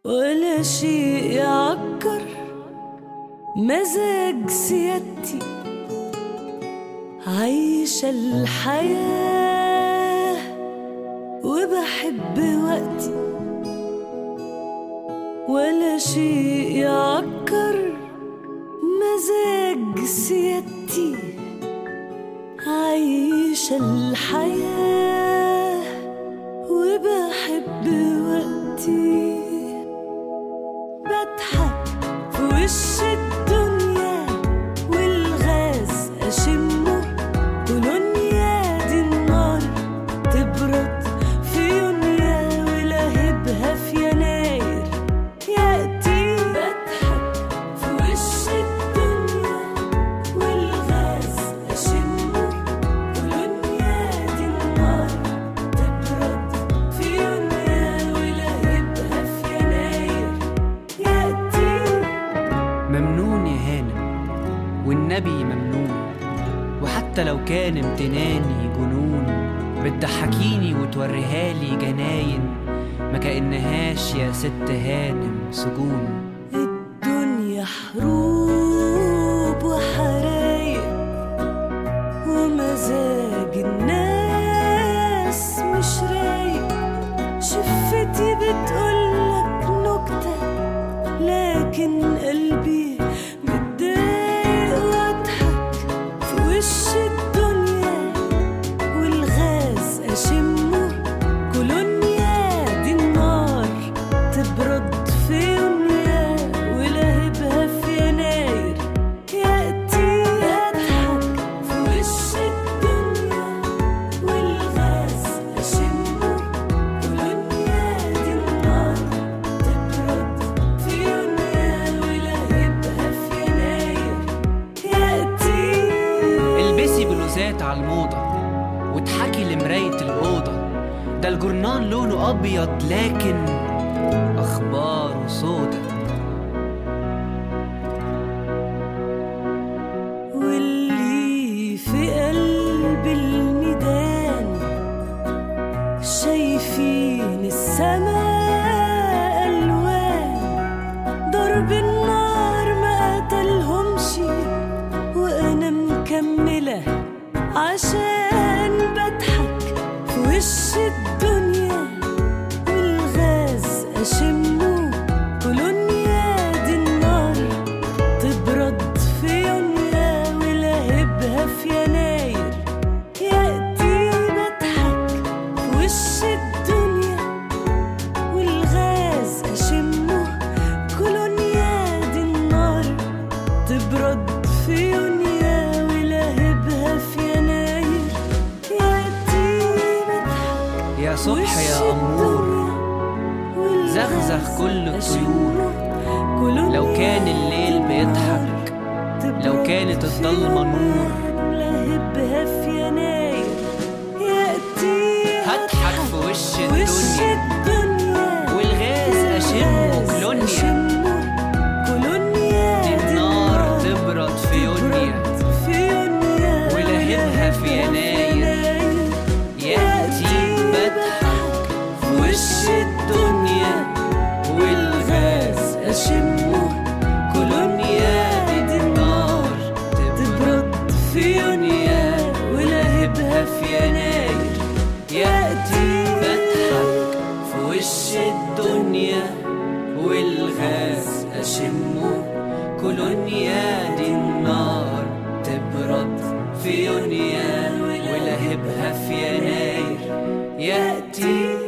ولا شيء يعكر مزاج سيادتي عايشة الحياة وبحب وقتي ولا شيء يعكر مزاج سيادتي عايشة الحياة وبحب وقتي بضحك في وش الدنيا والغاز أشمه كولونيا دي النار تبرد في يونيا ولهبها في يناير يأتي بضحك في وش الدنيا والغاز أشمه كولونيا دي النار تبرد في يونيا ولهبها في يناير يأتي ممنون يا هانم والنبي ممنون وحتى لو كان امتناني جنون بتضحكيني وتوريهالي جناين ما كأنهاش يا ست هانم سجون الدنيا حروب وحرايق ومزاج الناس مش رايق شفتي بتقولك نكتة لكن قلبي متضايق واضحك في وش الدنيا والغاز أشمه كولونيا دي النار تبرد في يونيا ولهبها في يناير يأتي أضحك في وش الدنيا والغاز أشمه كولونيا دي النار تبرد في يونيا ولهبها في يناير يأتي البسي بلوزات على الموضة واضحكي لمراية الأوضة ده الجرنان لونه أبيض لكن أخباره سودا واللي في قلب الميدان شايفين السماء ألوان ضرب النار ما قتلهمش وأنا مكملة عشان بضحك في وش الدنيا والغاز أشمه كولونيا دي النار تبرد في يونيا ولهبها في يناير يأتي بضحك في وش الدنيا والغاز أشمه كولونيا دي النار تبرد في يونيا ولهبها في يناير يأتي بضحك يا صبح يا أمور زغزغ كل الطيور لو كان الليل بيضحك لو كانت الضلمة نور لهبها في يناير يأتي هضحك في وش وش الدنيا الدنيا والغاز أشمه كولونيا أشمه كولونيا دي النار تبرد في يونيا في يونيا ولهبها في يناير يأتي بضحك في وش الدنيا والغاز أشمه كولونيا دي النار تبرد في يونيا ولهبها في يناير يأتي بضحك في وش الدنيا والغاز أشمه كولونيا دي النار تبرد في يونيا ولهبها في يناير يأتي